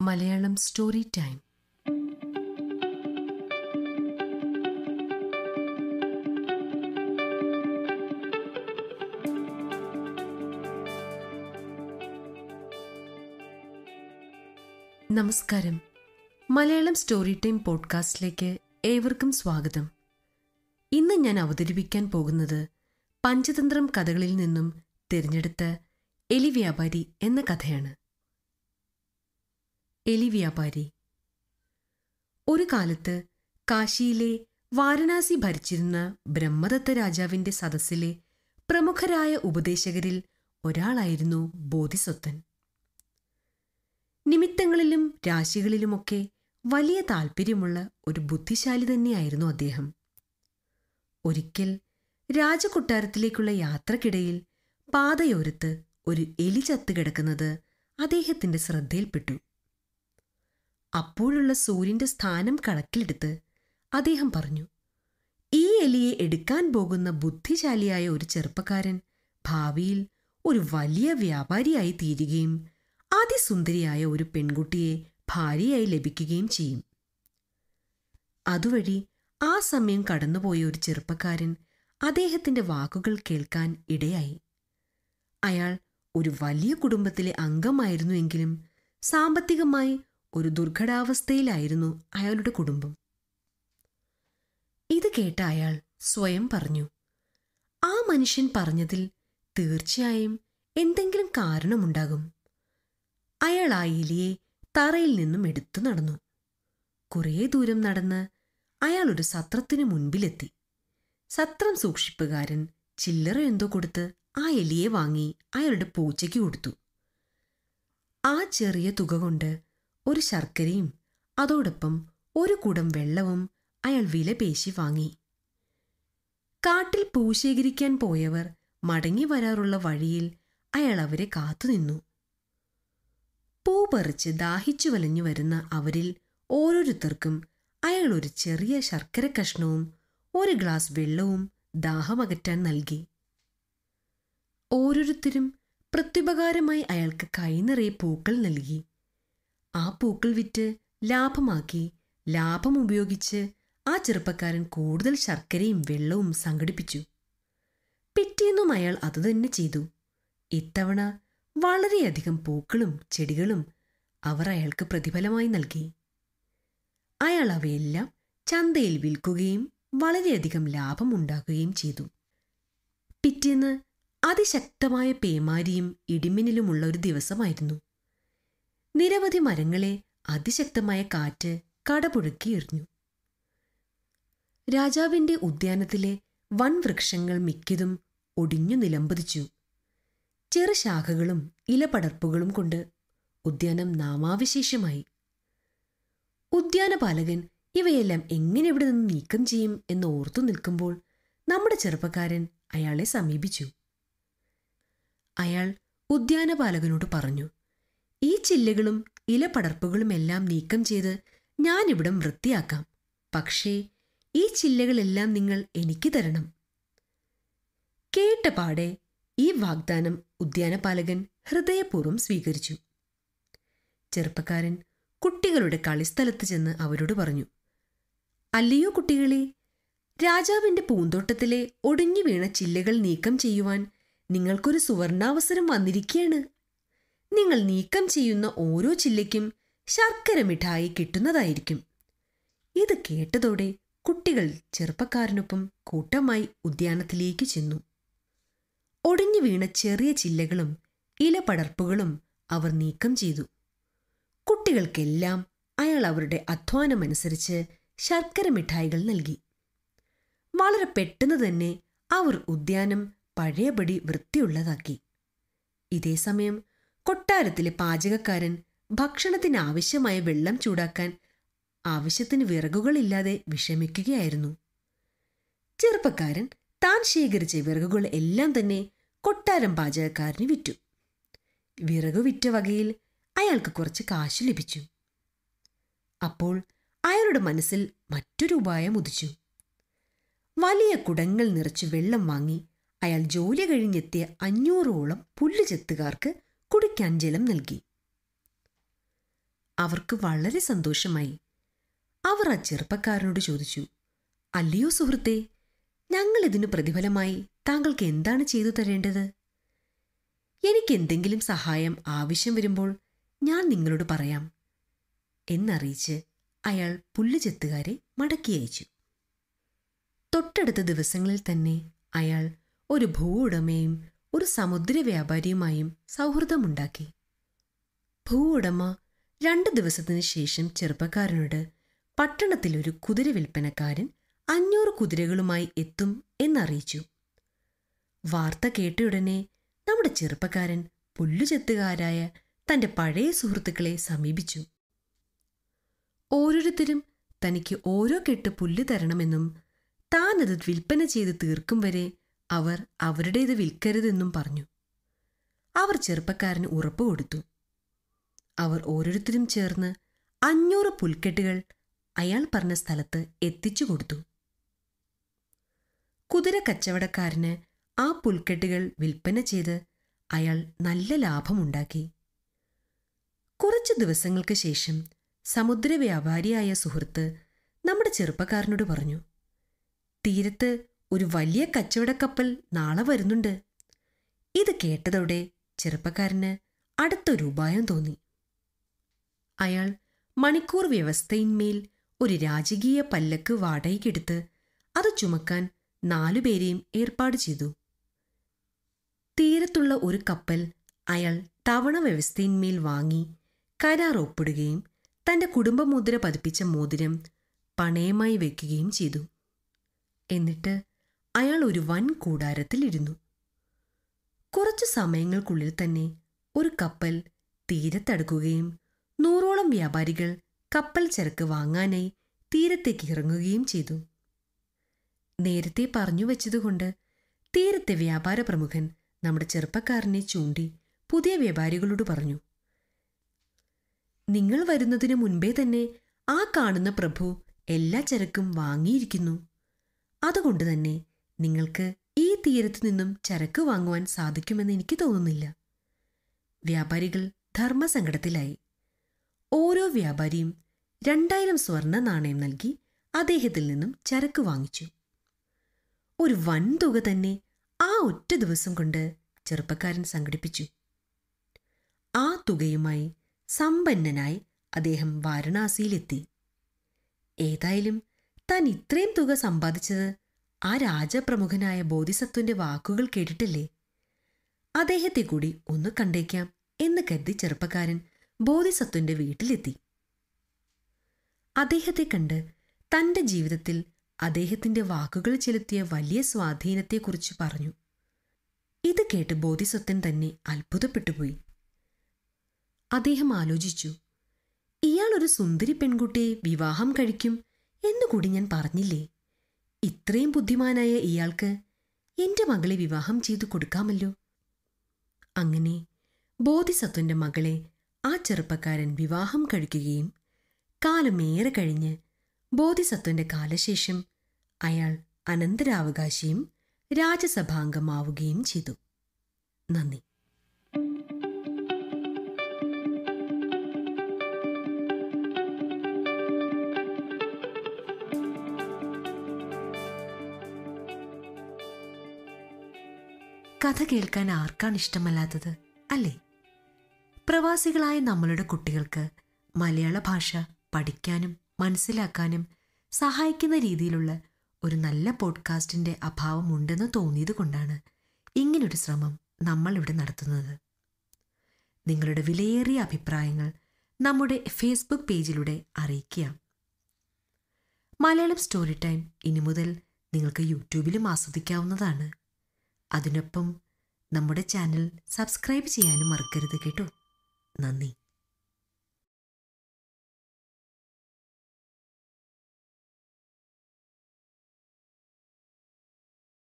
Malayalam story time നമസ്കാരം Malayalam story time പോഡ്കാസ്റ്റിലേക്ക് ഏവർക്കും സ്വാഗതം ഇന്ന് ഞാൻ അവതരിപ്പിക്കാൻ പോകുന്നത് പഞ്ചതന്ത്രം കഥകളിൽ നിന്നും തിരഞ്ഞെടുത്ത എലി വ്യാപാരി എന്ന കഥയാണ് എലി വ്യാപാരി ഒരു കാലത്ത് കാശിയിലെ വാരണാസി ഭരിച്ചിരുന്ന ബ്രഹ്മദത്ത രാജാവിന്റെ സദസ്സിലെ പ്രമുഖരായ ഉപദേശകരിൽ ഒരാളായിരുന്നു ബോധിസത്വൻ നിമിത്തങ്ങളിലും രാശികളിലുമൊക്കെ വലിയ താൽപ്പര്യമുള്ള ഒരു ബുദ്ധിശാലി തന്നെയായിരുന്നു അദ്ദേഹം ഒരിക്കൽ രാജകൊട്ടാരത്തിലേക്കുള്ള യാത്രക്കിടയിൽ പാതയോരത്ത് ഒരു എലി ചത്തു കിടക്കുന്നത് അദ്ദേഹത്തിന്റെ ശ്രദ്ധയിൽപ്പെട്ടു അപ്പോഴുള്ള സൂര്യന്റെ സ്ഥാനം കണക്കിലെടുത്ത് അദ്ദേഹം പറഞ്ഞു ഈ എലിയെ എടുക്കാൻ പോകുന്ന ബുദ്ധിശാലിയായ ഒരു ചെറുപ്പക്കാരൻ ഭാവിയിൽ ഒരു വലിയ വ്യാപാരിയായി തീരുകയും അതിസുന്ദരിയായ ഒരു പെൺകുട്ടിയെ ഭാര്യയായി ലഭിക്കുകയും ചെയ്യും അതുവഴി ആ സമയം കടന്നുപോയ ഒരു ചെറുപ്പക്കാരൻ അദ്ദേഹത്തിന്റെ വാക്കുകൾ കേൾക്കാൻ ഇടയായി അയാൾ ഒരു വലിയ കുടുംബത്തിലെ അംഗമായിരുന്നുവെങ്കിലും സാമ്പത്തികമായി ഒരു ദുർഘടാവസ്ഥയിലായിരുന്നു അയാളുടെ കുടുംബം ഇത് കേട്ട അയാൾ സ്വയം പറഞ്ഞു ആ മനുഷ്യൻ പറഞ്ഞതിൽ തീർച്ചയായും എന്തെങ്കിലും കാരണമുണ്ടാകും അയാൾ ആ എലിയെ തറയിൽ നിന്നും എടുത്തു നടന്നു കുറേ ദൂരം നടന്ന് അയാൾ ഒരു സത്രത്തിനു മുൻപിലെത്തി സത്രം സൂക്ഷിപ്പുകാരൻ ചില്ലറ എന്തോ കൊടുത്ത് ആ എലിയെ വാങ്ങി അയാളുടെ പൂച്ചയ്ക്ക് കൊടുത്തു ആ ചെറിയ തുക കൊണ്ട് ഒരു ശർക്കരയും അതോടൊപ്പം ഒരു കുടം വെള്ളവും അയാൾ വില പേശി വാങ്ങി കാട്ടിൽ പൂ ശേഖരിക്കാൻ പോയവർ മടങ്ങി വരാറുള്ള വഴിയിൽ അയാൾ അവരെ കാത്തുനിന്നു പൂ പറിച്ച് ദാഹിച്ചു വലഞ്ഞു വരുന്ന അവരിൽ ഓരോരുത്തർക്കും അയാൾ ഒരു ചെറിയ ശർക്കര കഷ്ണവും ഒരു ഗ്ലാസ് വെള്ളവും ദാഹമകറ്റാൻ നൽകി ഓരോരുത്തരും പ്രത്യുപകാരമായി അയാൾക്ക് കൈനിറയെ പൂക്കൾ നൽകി ആ പൂക്കൾ വിറ്റ് ലാഭമാക്കി ലാഭം ഉപയോഗിച്ച് ആ ചെറുപ്പക്കാരൻ കൂടുതൽ ശർക്കരയും വെള്ളവും സംഘടിപ്പിച്ചു പിറ്റേന്നും അയാൾ അതുതന്നെ ചെയ്തു ഇത്തവണ വളരെയധികം പൂക്കളും ചെടികളും അവർ അയാൾക്ക് പ്രതിഫലമായി നൽകി അയാൾ അവയെല്ലാം ചന്തയിൽ വിൽക്കുകയും വളരെയധികം ലാഭമുണ്ടാക്കുകയും ചെയ്തു പിറ്റേന്ന് അതിശക്തമായ പേമാരിയും ഇടിമിന്നലുമുള്ള ഒരു ദിവസമായിരുന്നു നിരവധി മരങ്ങളെ അതിശക്തമായ കാറ്റ് കടപുഴക്കി എറിഞ്ഞു രാജാവിന്റെ ഉദ്യാനത്തിലെ വൻ വൃക്ഷങ്ങൾ മിക്കതും ഒടിഞ്ഞു നിലംപതിച്ചു ചെറുശാഖകളും ഇലപടർപ്പുകളും കൊണ്ട് ഉദ്യാനം നാമാവിശേഷമായി ഉദ്യാനപാലകൻ ഇവയെല്ലാം എങ്ങനെ ഇവിടെ നിന്ന് നീക്കം ചെയ്യും എന്ന് ഓർത്തു നിൽക്കുമ്പോൾ നമ്മുടെ ചെറുപ്പക്കാരൻ അയാളെ സമീപിച്ചു അയാൾ ഉദ്യാനപാലകനോട് പറഞ്ഞു ഈ ചില്ലകളും ഇലപടർപ്പുകളും എല്ലാം നീക്കം ചെയ്ത് ഞാനിവിടം വൃത്തിയാക്കാം പക്ഷേ ഈ ചില്ലകളെല്ലാം നിങ്ങൾ എനിക്ക് തരണം കേട്ട പാടെ ഈ വാഗ്ദാനം ഉദ്യാനപാലകൻ ഹൃദയപൂർവ്വം സ്വീകരിച്ചു ചെറുപ്പക്കാരൻ കുട്ടികളുടെ കളിസ്ഥലത്ത് ചെന്ന് അവരോട് പറഞ്ഞു അല്ലയോ കുട്ടികളെ രാജാവിന്റെ പൂന്തോട്ടത്തിലെ ഒടിഞ്ഞു വീണ ചില്ലകൾ നീക്കം ചെയ്യുവാൻ നിങ്ങൾക്കൊരു സുവർണാവസരം വന്നിരിക്കുകയാണ് നിങ്ങൾ നീക്കം ചെയ്യുന്ന ഓരോ ചില്ലയ്ക്കും ശർക്കര മിഠായി കിട്ടുന്നതായിരിക്കും ഇത് കേട്ടതോടെ കുട്ടികൾ ചെറുപ്പക്കാരനൊപ്പം കൂട്ടമായി ഉദ്യാനത്തിലേക്ക് ചെന്നു ഒടിഞ്ഞു വീണ ചെറിയ ചില്ലകളും ഇലപടർപ്പുകളും അവർ നീക്കം ചെയ്തു കുട്ടികൾക്കെല്ലാം അയാൾ അവരുടെ അധ്വാനമനുസരിച്ച് ശർക്കര മിഠായികൾ നൽകി വളരെ പെട്ടെന്ന് തന്നെ അവർ ഉദ്യാനം പഴയപടി വൃത്തിയുള്ളതാക്കി ഇതേസമയം കൊട്ടാരത്തിലെ പാചകക്കാരൻ ഭക്ഷണത്തിന് ആവശ്യമായ വെള്ളം ചൂടാക്കാൻ ആവശ്യത്തിന് വിറകുകളില്ലാതെ വിഷമിക്കുകയായിരുന്നു ചെറുപ്പക്കാരൻ താൻ ശേഖരിച്ച വിറകുകൾ എല്ലാം തന്നെ കൊട്ടാരം പാചകക്കാരന് വിറ്റു വിറകു വിറ്റ വകയിൽ അയാൾക്ക് കുറച്ച് കാശ് ലഭിച്ചു അപ്പോൾ അയാളുടെ മനസ്സിൽ മറ്റൊരു ഉപായം ഉദിച്ചു വലിയ കുടങ്ങൾ നിറച്ച് വെള്ളം വാങ്ങി അയാൾ ജോലി കഴിഞ്ഞെത്തിയ അഞ്ഞൂറോളം പുല്ലുചെത്തുകാർക്ക് കുടിക്കാൻ ജലം നൽകി അവർക്ക് വളരെ സന്തോഷമായി അവർ ആ ചെറുപ്പക്കാരനോട് ചോദിച്ചു അല്ലയോ സുഹൃത്തെ ഞങ്ങൾ ഇതിനു പ്രതിഫലമായി താങ്കൾക്ക് എന്താണ് ചെയ്തു തരേണ്ടത് എനിക്ക് എന്തെങ്കിലും സഹായം ആവശ്യം വരുമ്പോൾ ഞാൻ നിങ്ങളോട് പറയാം എന്നറിയിച്ച് അയാൾ പുല്ലുചെത്തുകാരെ മടക്കി അയച്ചു തൊട്ടടുത്ത ദിവസങ്ങളിൽ തന്നെ അയാൾ ഒരു ഭൂ ഉടമയും ഒരു സമുദ്ര വ്യാപാരിയുമായും സൗഹൃദമുണ്ടാക്കി ഭൂ ഉടമ രണ്ട് ദിവസത്തിനു ശേഷം ചെറുപ്പക്കാരനോട് പട്ടണത്തിൽ ഒരു കുതിര വിൽപ്പനക്കാരൻ അഞ്ഞൂറ് കുതിരകളുമായി എത്തും എന്നറിയിച്ചു വാർത്ത കേട്ടയുടനെ നമ്മുടെ ചെറുപ്പക്കാരൻ പുല്ലുചെത്തുകാരായ തന്റെ പഴയ സുഹൃത്തുക്കളെ സമീപിച്ചു ഓരോരുത്തരും തനിക്ക് ഓരോ കെട്ട് പുല്ല് തരണമെന്നും താൻ അത് വിൽപ്പന ചെയ്ത് തീർക്കും വരെ അവർ അവരുടേത് വിൽക്കരുതെന്നും പറഞ്ഞു അവർ ചെറുപ്പക്കാരന് ഉറപ്പ് കൊടുത്തു അവർ ഓരോരുത്തരും ചേർന്ന് അഞ്ഞൂറ് പുൽക്കെട്ടുകൾ അയാൾ പറഞ്ഞ സ്ഥലത്ത് എത്തിച്ചു കൊടുത്തു കുതിര കച്ചവടക്കാരന് ആ പുൽക്കെട്ടുകൾ വിൽപ്പന ചെയ്ത് അയാൾ നല്ല ലാഭമുണ്ടാക്കി കുറച്ചു ദിവസങ്ങൾക്ക് ശേഷം സമുദ്ര വ്യാപാരിയായ സുഹൃത്ത് നമ്മുടെ ചെറുപ്പക്കാരനോട് പറഞ്ഞു തീരത്ത് ഒരു വലിയ കച്ചവടക്കപ്പൽ നാളെ വരുന്നുണ്ട് ഇത് കേട്ടതോടെ ചെറുപ്പക്കാരന് അടുത്തൊരു ഉപായം തോന്നി അയാൾ മണിക്കൂർ വ്യവസ്ഥയിന്മേൽ ഒരു രാജകീയ പല്ലക്ക് വാടകയ്ക്കെടുത്ത് അത് ചുമക്കാൻ നാലുപേരെയും ഏർപ്പാട് ചെയ്തു തീരത്തുള്ള ഒരു കപ്പൽ അയാൾ തവണ വ്യവസ്ഥയിന്മേൽ വാങ്ങി കരാർ ഒപ്പിടുകയും തന്റെ കുടുംബമുദ്ര പതിപ്പിച്ച മോതിരം പണയമായി വയ്ക്കുകയും ചെയ്തു എന്നിട്ട് അയാൾ ഒരു വൻ കൂടാരത്തിലിരുന്നു കുറച്ചു സമയങ്ങൾക്കുള്ളിൽ തന്നെ ഒരു കപ്പൽ തീരത്തടുക്കുകയും നൂറോളം വ്യാപാരികൾ കപ്പൽ ചരക്ക് വാങ്ങാനായി തീരത്തേക്ക് ഇറങ്ങുകയും ചെയ്തു നേരത്തെ പറഞ്ഞു വെച്ചതുകൊണ്ട് തീരത്തെ വ്യാപാര പ്രമുഖൻ നമ്മുടെ ചെറുപ്പക്കാരനെ ചൂണ്ടി പുതിയ വ്യാപാരികളോട് പറഞ്ഞു നിങ്ങൾ വരുന്നതിനു മുൻപേ തന്നെ ആ കാണുന്ന പ്രഭു എല്ലാ ചരക്കും വാങ്ങിയിരിക്കുന്നു അതുകൊണ്ട് തന്നെ നിങ്ങൾക്ക് ഈ തീരത്തു നിന്നും ചരക്ക് വാങ്ങുവാൻ സാധിക്കുമെന്ന് എനിക്ക് തോന്നുന്നില്ല വ്യാപാരികൾ ധർമ്മസങ്കടത്തിലായി ഓരോ വ്യാപാരിയും രണ്ടായിരം സ്വർണ്ണ നാണയം നൽകി അദ്ദേഹത്തിൽ നിന്നും ചരക്ക് വാങ്ങിച്ചു ഒരു വൻ തുക തന്നെ ആ ഒറ്റ ദിവസം കൊണ്ട് ചെറുപ്പക്കാരൻ സംഘടിപ്പിച്ചു ആ തുകയുമായി സമ്പന്നനായി അദ്ദേഹം വാരണാസിയിലെത്തി ഏതായാലും താൻ ഇത്രയും തുക സമ്പാദിച്ചത് ആ രാജപ്രമുഖനായ ബോധിസത്വന്റെ വാക്കുകൾ കേട്ടിട്ടില്ലേ അദ്ദേഹത്തെ കൂടി ഒന്ന് കണ്ടേക്കാം എന്ന് കരുതി ചെറുപ്പക്കാരൻ ബോധിസത്വന്റെ വീട്ടിലെത്തി അദ്ദേഹത്തെ കണ്ട് തന്റെ ജീവിതത്തിൽ അദ്ദേഹത്തിന്റെ വാക്കുകൾ ചെലുത്തിയ വലിയ സ്വാധീനത്തെക്കുറിച്ച് പറഞ്ഞു ഇത് കേട്ട് ബോധിസത്വൻ തന്നെ അത്ഭുതപ്പെട്ടുപോയി അദ്ദേഹം ആലോചിച്ചു ഇയാൾ ഒരു സുന്ദരി പെൺകുട്ടിയെ വിവാഹം കഴിക്കും എന്നുകൂടി ഞാൻ പറഞ്ഞില്ലേ ഇത്രയും ബുദ്ധിമാനായ ഇയാൾക്ക് എന്റെ മകളെ വിവാഹം ചെയ്തു കൊടുക്കാമല്ലോ അങ്ങനെ ബോധിസത്വന്റെ മകളെ ആ ചെറുപ്പക്കാരൻ വിവാഹം കഴിക്കുകയും കാലമേറെ കഴിഞ്ഞ് ബോധിസത്വന്റെ കാലശേഷം അയാൾ അനന്തരാവകാശിയും രാജസഭാംഗമാവുകയും ചെയ്തു നന്ദി കഥ കേൾക്കാൻ ആർക്കാണ് ഇഷ്ടമല്ലാത്തത് അല്ലേ പ്രവാസികളായ നമ്മളുടെ കുട്ടികൾക്ക് മലയാള ഭാഷ പഠിക്കാനും മനസ്സിലാക്കാനും സഹായിക്കുന്ന രീതിയിലുള്ള ഒരു നല്ല പോഡ്കാസ്റ്റിന്റെ അഭാവം ഉണ്ടെന്ന് തോന്നിയത് കൊണ്ടാണ് ഇങ്ങനൊരു ശ്രമം നമ്മൾ ഇവിടെ നടത്തുന്നത് നിങ്ങളുടെ വിലയേറിയ അഭിപ്രായങ്ങൾ നമ്മുടെ ഫേസ്ബുക്ക് പേജിലൂടെ അറിയിക്കുക മലയാളം സ്റ്റോറി ടൈം ഇനി മുതൽ നിങ്ങൾക്ക് യൂട്യൂബിലും ആസ്വദിക്കാവുന്നതാണ് അതിനൊപ്പം നമ്മുടെ ചാനൽ സബ്സ്ക്രൈബ് ചെയ്യാനും മറക്കരുത് കേട്ടോ നന്ദി